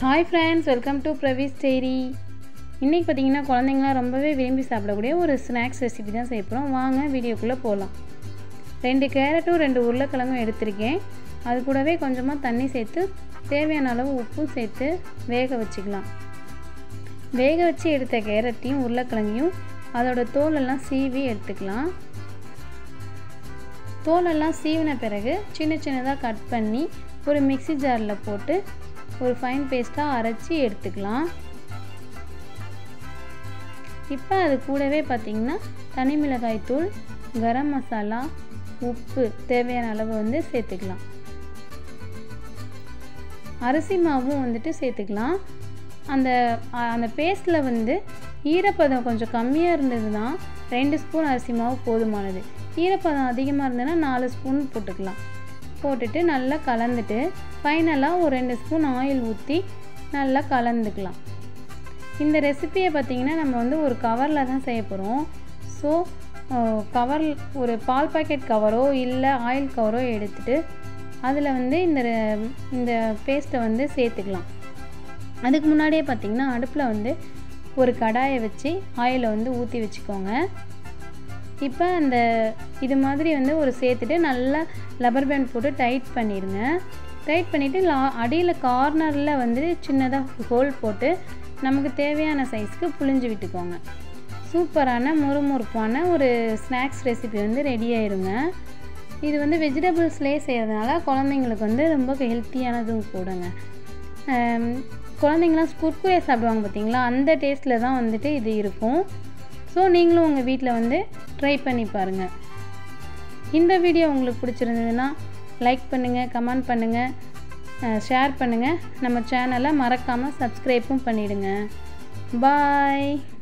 hi friends welcome to Pravee's diary இன்றைக்கி பார்த்தீங்கன்னா குழந்தைங்களாம் ரொம்பவே விரும்பி சாப்பிடக்கூடிய ஒரு ஸ்நாக்ஸ் ரெசிபி தான் செய்ய போகிறோம் வாங்க வீடியோக்குள்ளே போகலாம் ரெண்டு கேரட்டும் ரெண்டு உருளைக்கிழங்கும் எடுத்திருக்கேன் அது கூடவே கொஞ்சமாக தண்ணி சேர்த்து தேவையான அளவு உப்பும் சேர்த்து வேக வச்சுக்கலாம் வேக வச்சு எடுத்த கேரட்டையும் உருளைக்கிழங்கையும் அதோட தோலெல்லாம் சீவி எடுத்துக்கலாம் தோலெல்லாம் சீவின பிறகு சின்ன சின்னதாக கட் பண்ணி ஒரு மிக்சி ஜாரில் போட்டு ஒரு ஃபைன் பேஸ்ட்டாக அரைச்சி எடுத்துக்கலாம் இப்போ அது கூடவே பார்த்திங்கன்னா தனி மிளகாய் தூள் கரம் மசாலா உப்பு தேவையான அளவு வந்து சேர்த்துக்கலாம் அரிசி மாவும் வந்துட்டு சேர்த்துக்கலாம் அந்த அந்த பேஸ்ட்டில் வந்து ஈரப்பதம் கொஞ்சம் கம்மியாக இருந்ததுன்னா ரெண்டு ஸ்பூன் அரிசி மாவு போதுமானது ஈரப்பதம் அதிகமாக இருந்ததுன்னா நாலு ஸ்பூன் போட்டுக்கலாம் போட்டுட்டு நல்லா கலந்துட்டு ஃபைனலாக ஒரு ரெண்டு ஸ்பூன் ஆயில் ஊற்றி நல்லா கலந்துக்கலாம் இந்த ரெசிப்பியை பார்த்திங்கன்னா நம்ம வந்து ஒரு கவரில் தான் செய்ய போகிறோம் ஸோ கவர் ஒரு பால் பாக்கெட் கவரோ இல்லை ஆயில் கவரோ எடுத்துகிட்டு அதில் வந்து இந்த இந்த பேஸ்ட்டை வந்து சேர்த்துக்கலாம் அதுக்கு முன்னாடியே பார்த்திங்கன்னா அடுப்பில் வந்து ஒரு கடாயை வச்சு ஆயிலை வந்து ஊற்றி வச்சுக்கோங்க இப்போ அந்த இது மாதிரி வந்து ஒரு சேர்த்துட்டு நல்லா லப்பர் பேண்ட் போட்டு டைட் பண்ணிடுங்க டைட் பண்ணிவிட்டு லா அடியில் கார்னரில் வந்து சின்னதாக ஹோல் போட்டு நமக்கு தேவையான சைஸ்க்கு புழிஞ்சு விட்டுக்கோங்க சூப்பரான முறுமுறுப்பான ஒரு ஸ்நாக்ஸ் ரெசிபி வந்து ரெடி ஆயிருங்க இது வந்து வெஜிடபிள்ஸ்லேயே செய்கிறதுனால குழந்தைங்களுக்கு வந்து ரொம்ப ஹெல்த்தியானதும் கூடங்க குழந்தைங்களாம் குர்குரே சாப்பிடுவாங்க பார்த்தீங்களா அந்த டேஸ்ட்டில் தான் வந்துட்டு இது இருக்கும் ஸோ நீங்களும் உங்கள் வீட்டில் வந்து ட்ரை பண்ணி பாருங்கள் இந்த வீடியோ உங்களுக்கு பிடிச்சிருந்ததுன்னா லைக் பண்ணுங்கள் கமெண்ட் பண்ணுங்கள் ஷேர் பண்ணுங்கள் நம்ம சேனலை மறக்காமல் சப்ஸ்கிரைப்பும் பண்ணிவிடுங்க பாய்